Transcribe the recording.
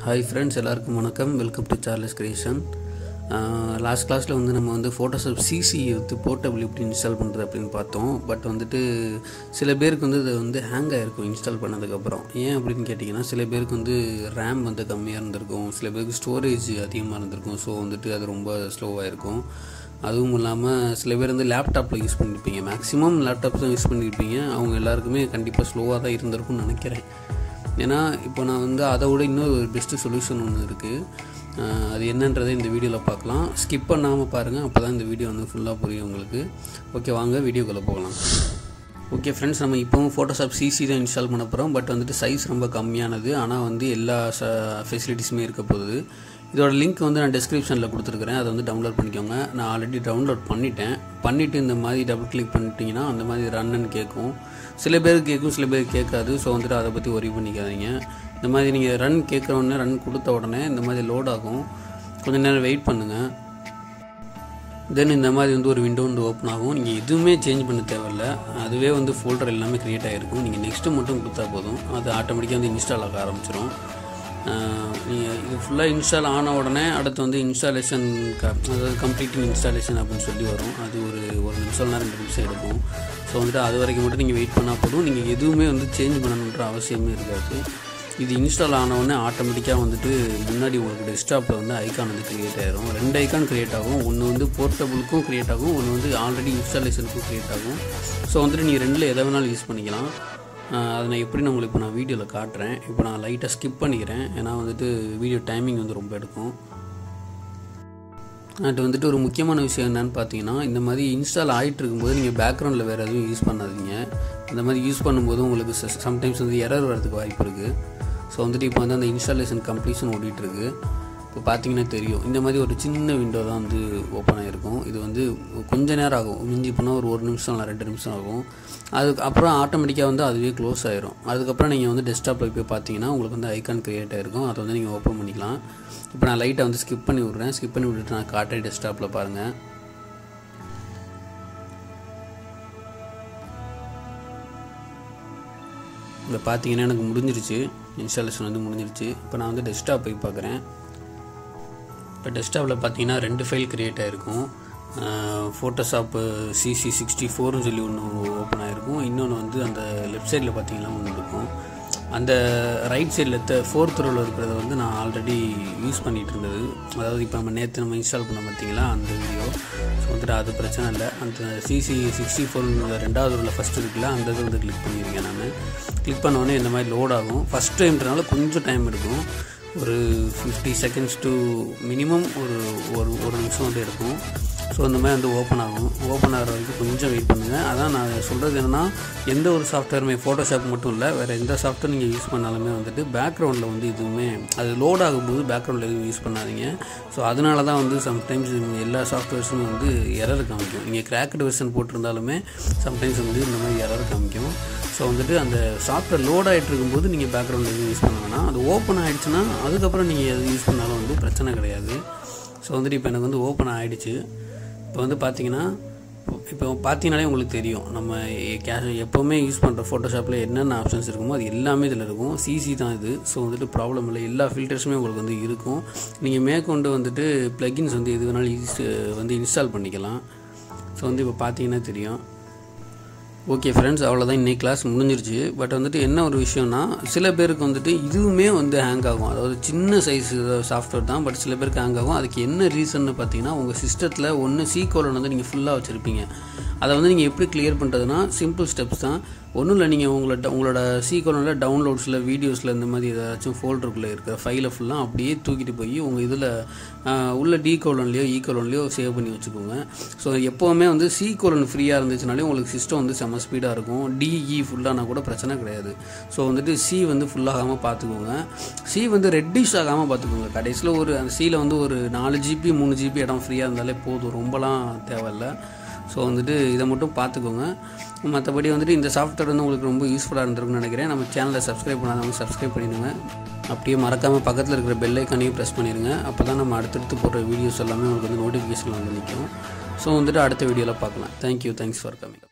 hi friends எல்லாருக்கும் வணக்கம் welcome to Charles creation last கிளாஸில் வந்து நம்ம வந்து ஃபோட்டோஷாப் சிசி வந்து போர்ட்டபிள் எப்படி இன்ஸ்டால் பண்ணுறது அப்படின்னு பார்த்தோம் பட் வந்துட்டு சில பேருக்கு வந்து இது வந்து ஹேங் ஆகிருக்கும் இன்ஸ்டால் பண்ணதுக்கப்புறம் ஏன் அப்படின்னு கேட்டிங்கன்னா சில பேருக்கு வந்து ரேம் வந்து கம்மியாக இருந்திருக்கும் சில பேருக்கு ஸ்டோரேஜ் அதிகமாக இருந்திருக்கும் ஸோ வந்துட்டு அது ரொம்ப ஸ்லோவாக இருக்கும் அதுவும் இல்லாமல் சில பேர் வந்து லேப்டாப்பில் யூஸ் பண்ணியிருப்பீங்க மேக்ஸிமம் லேப்டாப் தான் யூஸ் பண்ணியிருப்பீங்க அவங்க எல்லாருக்குமே கண்டிப்பாக ஸ்லோவாக தான் இருந்திருக்கும்னு நினைக்கிறேன் ஏன்னா இப்போ நான் வந்து அதை விட இன்னொரு ஒரு பெஸ்ட்டு சொல்யூஷன் ஒன்று இருக்குது அது என்னன்றதை இந்த வீடியோவில் பார்க்கலாம் ஸ்கிப் பண்ணாமல் பாருங்கள் அப்போ தான் இந்த வீடியோ வந்து ஃபுல்லாக புரியும் உங்களுக்கு ஓகே வாங்க வீடியோக்குள்ளே போகலாம் ஓகே ஃப்ரெண்ட்ஸ் நம்ம இப்போவும் ஃபோட்டோஷாப் சிசி தான் இன்ஸ்டால் பண்ண போகிறோம் பட் வந்துட்டு சைஸ் ரொம்ப கம்மியானது ஆனால் வந்து எல்லா ச ஃபெசிலிட்டிஸுமே இருக்க போகுது இதோட லிங்க் வந்து நான் டிஸ்கிரிப்ஷனில் கொடுத்துருக்குறேன் அதை வந்து டவுன்லோட் பண்ணிக்கோங்க நான் ஆல்ரெடி டவுன்லோட் பண்ணிட்டேன் பண்ணிவிட்டு இந்த மாதிரி டபுள் கிளிக் பண்ணிட்டீங்கன்னா அந்த மாதிரி ரன்னு கேட்கும் சில பேருக்கு கேட்கும் சில பேருக்கு கேட்காது ஸோ வந்துட்டு அதை பற்றி ஒரி பண்ணிக்காதீங்க இந்த மாதிரி நீங்கள் ரன் கேட்குற ரன் கொடுத்த உடனே இந்த மாதிரி லோட் ஆகும் கொஞ்சம் நேரம் வெயிட் பண்ணுங்கள் தென் இந்த மாதிரி வந்து ஒரு விண்டோ வந்து ஓப்பன் ஆகும் நீங்கள் எதுவுமே சேஞ்ச் பண்ண தேவையில்ல அதுவே வந்து ஃபோல்டர் எல்லாமே க்ரியேட் ஆகிருக்கும் நீங்கள் நெக்ஸ்ட்டு மட்டும் கொடுத்தா போதும் அது ஆட்டோமேட்டிக்காக வந்து இன்ஸ்டால் ஆக ஆரம்பிச்சிடும் நீங்கள் இது ஃபுல்லாக இன்ஸ்டால் ஆன உடனே அடுத்து வந்து இன்ஸ்டாலேஷன் அதாவது கம்ப்ளீட்டிங் இன்ஸ்டாலேஷன் அப்படின்னு சொல்லி வரும் அது ஒரு ஒரு நிமிஷம் இல்லைனா ரெண்டு நிமிஷம் எடுக்கும் ஸோ வந்துட்டு அது வரைக்கும் மட்டும் நீங்கள் வெயிட் பண்ணால் போதும் நீங்கள் எதுவுமே வந்து சேஞ்ச் பண்ணணுன்ற அவசியமே இருக்காது இது இன்ஸ்டால் ஆனவுடனே ஆட்டோமேட்டிக்காக வந்துட்டு முன்னாடி உங்களுக்கு டெஸ்க்டாப்பில் வந்து ஐக்கான் வந்து க்ரியேட் ஆகிரும் ரெண்டு ஐக்கான் க்ரியேட் ஆகும் ஒன்று வந்து போர்ட்டபுளுக்கும் க்ரியேட் ஆகும் ஒன்று வந்து ஆல்ரெடி இன்ஸ்டாலேஷனுக்கும் க்ரியேட் ஆகும் ஸோ வந்துட்டு நீங்கள் ரெண்டில் எதை வேணாலும் யூஸ் பண்ணிக்கலாம் அதை நான் எப்படி நான் உங்களுக்கு இப்போ நான் வீடியோவில் காட்டுறேன் இப்போ நான் லைட்டாக ஸ்கிப் பண்ணிக்கிறேன் ஏன்னா வந்துட்டு வீடியோ டைமிங் வந்து ரொம்ப எடுக்கும் அது வந்துட்டு ஒரு முக்கியமான விஷயம் என்னென்னு பார்த்தீங்கன்னா இந்த மாதிரி இன்ஸ்டால் ஆகிட்டு இருக்கும்போது நீங்கள் பேக்ரவுண்டில் வேறு எதுவும் யூஸ் பண்ணாதீங்க இந்த மாதிரி யூஸ் பண்ணும்போது உங்களுக்கு சம்டைம்ஸ் வந்து எரர் வரதுக்கு வாய்ப்பு இருக்குது ஸோ வந்துட்டு இப்போ வந்து அந்த இன்ஸ்டாலேஷன் கம்ப்ளீஷன் ஓடிட்டுருக்கு இப்போ பார்த்தீங்கன்னா தெரியும் இந்த மாதிரி ஒரு சின்ன விண்டோ தான் வந்து ஓப்பன் ஆகிருக்கும் இது வந்து கொஞ்ச நேரம் ஆகும் மிஞ்சி போனால் ஒரு ஒரு நிமிஷம் இல்லை ரெண்டு நிமிஷம் ஆகும் அதுக்கு அப்புறம் ஆட்டோமேட்டிக்காக வந்து அதுவே க்ளோஸ் ஆயிரும் அதுக்கப்புறம் நீங்கள் வந்து டெஸ்க்டாப்பில் போய் பார்த்தீங்கன்னா உங்களுக்கு வந்து ஐக்கான் க்ரியேட் ஆகிருக்கும் அதை வந்து நீங்கள் ஓப்பன் பண்ணிக்கலாம் இப்போ நான் லைட்டை வந்து ஸ்கிப் பண்ணி விட்றேன் ஸ்கிப் பண்ணி விட்டுட்டு நான் காட்டுறேன் டெஸ்க்டாப்பில் பாருங்கள் இப்போ பார்த்தீங்கன்னா எனக்கு முடிஞ்சிருச்சு இன்ஸ்டாலேஷன் வந்து முடிஞ்சிருச்சு இப்போ நான் வந்து டெஸ்க்டாப் போய் பார்க்குறேன் இப்போ டெஸ்க்டாப்பில் பார்த்தீங்கன்னா ரெண்டு ஃபைல் க்ரியேட் ஆகிருக்கும் ஃபோட்டோஷாப்பு சிசி சிக்ஸ்டி ஃபோர்னு சொல்லி ஒன்று ஓப்பன் ஆகிருக்கும் இன்னொன்று வந்து அந்த லெஃப்ட் சைடில் பார்த்தீங்கன்னா ஒன்று இருக்கும் அந்த ரைட் சைடில் த ஃபோர்த் ரோவில் இருக்கிறத வந்து நான் ஆல்ரெடி யூஸ் பண்ணிகிட்டு இருந்தது அதாவது இப்போ நம்ம நேற்று நம்ம இன்ஸ்டால் பண்ண பார்த்தீங்களா அந்த வீடியோ ஸோ வந்துட்டு அது பிரச்சனை இல்லை அந்த சிசி சிக்ஸ்டி ஃபோர் ரெண்டாவது ரோவில் ஃபஸ்ட்டு இருக்குல்ல அந்த இது வந்து கிளிக் பண்ணியிருக்கேன் நான் கிளிக் பண்ணோடனே இந்த மாதிரி லோட் ஆகும் ஃபஸ்ட் டைம்ன்றனால கொஞ்சம் டைம் எடுக்கும் ஒரு ஃபிஃப்டி செகண்ட்ஸ் டு மினிமம் ஒரு ஒரு ஒரு நிமிஷம் வந்து இருக்கும் ஸோ இந்த மாதிரி வந்து ஓப்பன் ஆகும் ஓப்பன் ஆகிற வரைக்கும் கொஞ்சம் வெயிட் பண்ணுங்கள் அதான் நான் சொல்கிறது என்னென்னா எந்த ஒரு சாஃப்ட்வேருமே ஃபோட்டோஷாப் மட்டும் இல்லை வேறு எந்த சாஃப்ட்வேர் நீங்கள் யூஸ் பண்ணாலுமே வந்துட்டு பேக்ரவுண்டில் வந்து எதுவுமே அது லோட் ஆகும்போது பேக்ரவுண்டில் எதுவும் யூஸ் பண்ணாதீங்க ஸோ அதனால தான் வந்து சம்டைம்ஸ் எல்லா சாஃப்ட்வேர்ஸுமே வந்து எரர் காமிக்கும் நீங்கள் கிராக்கட் வெர்ஷன் போட்டிருந்தாலுமே சம்டைம்ஸ் வந்து இந்த மாதிரி எரர் காமிக்கும் ஸோ வந்துட்டு அந்த சாஃப்ட்வேர் லோட் ஆகிட்டு இருக்கும்போது நீங்கள் பேக்ரவுண்டில் எதுவும் யூஸ் பண்ண வேணாம் அது ஓப்பன் ஆகிடுச்சுன்னா அதுக்கப்புறம் நீங்கள் எது யூஸ் பண்ணாலும் வந்து பிரச்சனை கிடையாது ஸோ வந்துட்டு இப்போ எனக்கு வந்து ஓப்பன் ஆகிடுச்சு இப்போ வந்து பார்த்தீங்கன்னா இப்போ பார்த்தீங்கனாலே உங்களுக்கு தெரியும் நம்ம கேஷ் எப்போவுமே யூஸ் பண்ணுற ஃபோட்டோஷாப்பில் என்னென்ன ஆப்ஷன்ஸ் இருக்குமோ அது எல்லாமே இதில் இருக்கும் சிசி தான் இது ஸோ வந்துட்டு ப்ராப்ளம் இல்லை எல்லா ஃபில்டர்ஸுமே உங்களுக்கு வந்து இருக்கும் நீங்கள் மேற்கொண்டு வந்துட்டு ப்ளகின்ஸ் வந்து எது வேணாலும் யூஸ் வந்து இன்ஸ்டால் பண்ணிக்கலாம் ஸோ வந்து இப்போ பார்த்தீங்கன்னா தெரியும் ஓகே ஃப்ரெண்ட்ஸ் அவ்வளோதான் இன்றைக்கி கிளாஸ் முடிஞ்சிருச்சு பட் வந்துட்டு என்ன ஒரு விஷயம்னா சில பேருக்கு வந்துட்டு இதுவுமே வந்து ஹேங் ஆகும் அதாவது சின்ன சைஸ் சாஃப்ட்வேர் தான் பட் சில பேருக்கு ஹேங் ஆகும் அதுக்கு என்ன ரீசன்னு பார்த்தீங்கன்னா உங்கள் சிஸ்டத்தில் ஒன்று சி கோலன் வந்து நீங்கள் ஃபுல்லாக வச்சுருப்பீங்க அதை வந்து நீங்கள் எப்படி கிளியர் பண்ணுறதுனா சிம்பிள் ஸ்டெப்ஸ் தான் ஒன்றும் இல்லை நீங்கள் உங்களோட உங்களோட சி கோலனில் டவுன்லோட்ஸில் வீடியோஸில் இந்த மாதிரி ஏதாச்சும் ஃபோல்டருக்குள்ளே இருக்கிற ஃபைலை ஃபுல்லாக அப்படியே தூக்கிட்டு போய் உங்கள் இதில் உள்ள டி கோலன்லேயோ இ கோலன்லேயோ சேவ் பண்ணி வச்சுக்கோங்க ஸோ எப்போவுமே வந்து சி கோலன் ஃப்ரீயாக இருந்துச்சுனாலே உங்களுக்கு சிஸ்டம் வந்து செம்ம ஸ்பீடாக இருக்கும் டிஇ ஃபுல்லானா கூட பிரச்சனை கிடையாது ஸோ வந்துட்டு சி வந்து ஃபுல்லாகாமல் பார்த்துக்கோங்க சி வந்து ரெட்டிஷ் ஆகாமல் பார்த்துக்கோங்க கடைசியில் ஒரு அந்த சியில் வந்து ஒரு நாலு ஜிபி மூணு ஜிபி இடம் ஃப்ரீயாக இருந்தாலே போதும் ரொம்பலாம் தேவையில்லை ஸோ வந்துட்டு இதை மட்டும் பார்த்துக்கோங்க மற்றபடி வந்துட்டு இந்த சாஃப்ட்வேர் வந்து உங்களுக்கு ரொம்ப யூஸ்ஃபுல்லாக இருந்திருக்குன்னு நினைக்கிறேன் நம்ம சேனலை சப்ஸ்கிரைப் பண்ணாதவங்க சப்ஸ்கிரைப் பண்ணிடுங்க அப்படியே மறக்காமல் பக்கத்தில் இருக்கிற பெல் ஐக்கானையும் ப்ரெஸ் பண்ணிடுங்க அப்போ தான் நம்ம அடுத்தடுத்து போடுற வீடியோஸ் எல்லாமே உங்களுக்கு வந்து நோட்டிஃபிகேஷன் வந்து நிற்கும் ஸோ வந்துட்டு அடுத்த வீடியோவில் பார்க்கலாம் தேங்க்யூ தேங்க்ஸ் ஃபார் கமிங்